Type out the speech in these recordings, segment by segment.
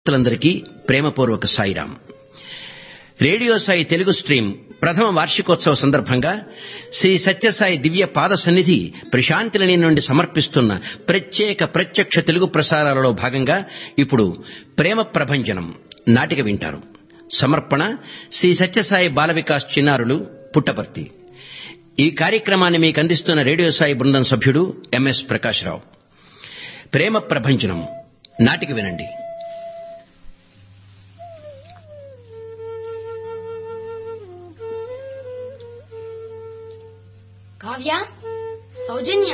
శ్రోతలందరికీ ప్రేమపూర్వక Sairam radio Sai Telugu stream ప్రథమ వార్షికోత్సవ సందర్భంగా శ్రీ సత్యసాయి దివ్య పాద సన్నిధి ప్రశాంతిలని నుండి సమర్పిస్తున్న ప్రత్యేక ప్రత్యక్ష తెలుగు ప్రసారాలలో భాగంగా ఇప్పుడు ప్రేమ ప్రభంజనం నాటిక వింటారు సమర్పణ శ్రీ సత్యసాయి బాల వికాస్ చిన్నారులు పుట్టపర్తి ఈ కార్యక్రమాన్ని మీకు అందిస్తున్న రేడియో సాయి బృందం సభ్యుడు ఎంఎస్ ప్రకాశ్రావు ప్రేమ ప్రభంజనం నాటిక వినండి కావ్య సౌజన్య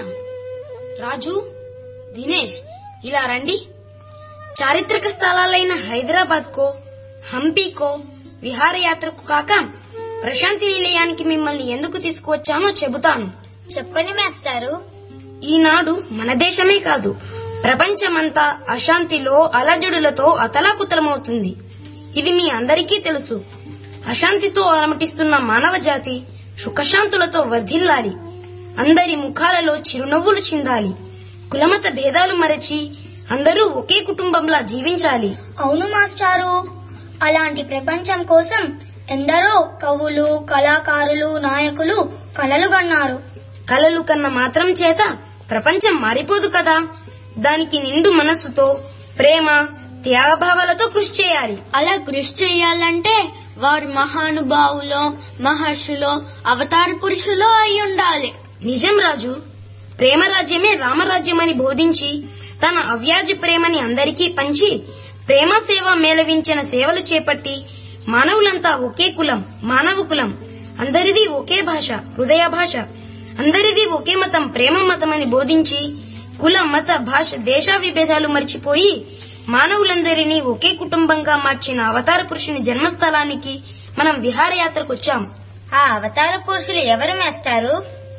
రాజు దినేష్ ఇలా రండి చారిత్రక స్థలాలైన హైదరాబాద్ కో హంపీకో విహారయాత్రకు కాక ప్రశాంతి నిలయానికి మిమ్మల్ని ఎందుకు తీసుకువచ్చానో చెబుతాను చెప్పండి మాస్టారు ఈనాడు మన దేశమే కాదు ప్రపంచమంతా అశాంతిలో అలజడులతో అతలాకుతలమవుతుంది ఇది మీ అందరికీ తెలుసు అశాంతితో అలమటిస్తున్న మానవ జాతి సుఖశాంతులతో వర్ధిల్లాలి అందరి ముఖాలలో చిరునవ్వులు చిందాలి కులమత భేదాలు మరచి అందరూ ఒకే కుటుంబంలా జీవించాలి అవును మాస్టారు అలాంటి ప్రపంచం కోసం ఎందరో కవులు కళాకారులు నాయకులు కలలు కన్నారు కలలు కన్న మాత్రం చేత ప్రపంచం మారిపోదు కదా దానికి నిండు మనస్సుతో ప్రేమ త్యాగభావాలతో కృషి చేయాలి అలా కృషి చేయాలంటే వారు మహానుభావులో మహర్షులో అవతార పురుషులో అయి ఉండాలి నిజం రాజు ప్రేమరాజ్యమే రామరాజ్యమని బోధించి తన అవ్యాజ ప్రేమని అందరికీ పంచి ప్రేమ సేవ మేళవించిన సేవలు చేపట్టి మానవులంతా ఒకే కులం మానవ కులం అందరిది ఒకే భాష హృదయ భాష అందరిది ఒకే మతం ప్రేమ మతమని బోధించి కుల మత భాష దేశ విభేదాలు మర్చిపోయి మానవులందరినీ ఒకే కుటుంబంగా మార్చిన అవతార పురుషుని జన్మస్థలానికి మనం విహారయాత్రకు వచ్చాం ఆ అవతార పురుషులు ఎవరు మాస్టారు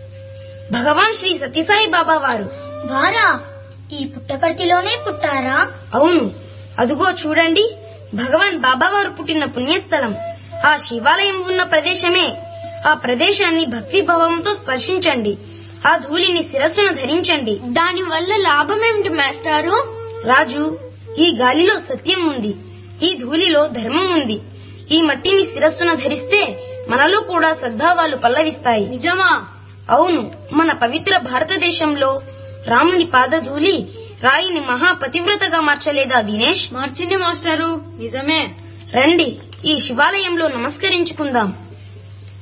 భగవాన్ శ్రీ సత్యసాయి బాబా వారు వారా ఈ పుట్టపర్తిలోనే పుట్టారా అవును అదుగో చూడండి భగవాన్ బాబావారు పుట్టిన పుణ్యస్థలం ఆ శివాలయం ఉన్న ప్రదేశమే ఆ ప్రదేశాన్ని భక్తి భావంతో స్పర్శించండి ఆ ధూళిని శిరస్సున ధరించండి దాని వల్ల లాభం ఏమిటి మాస్టారు రాజు ఈ గాలిలో సత్యం ఉంది ఈ ధూళిలో ధర్మం ఉంది ఈ మట్టిని శిరస్సున ధరిస్తే మనలో కూడా సద్భావాలు పల్లవిస్తాయి నిజమా అవును మన పవిత్ర భారతదేశంలో రాముని పాదధూళి రాయిని మహాపతివ్రతగా మార్చలేదా దినేష్ మార్చింది మాస్టారు నిజమే రండి ఈ శివాలయంలో నమస్కరించుకుందాం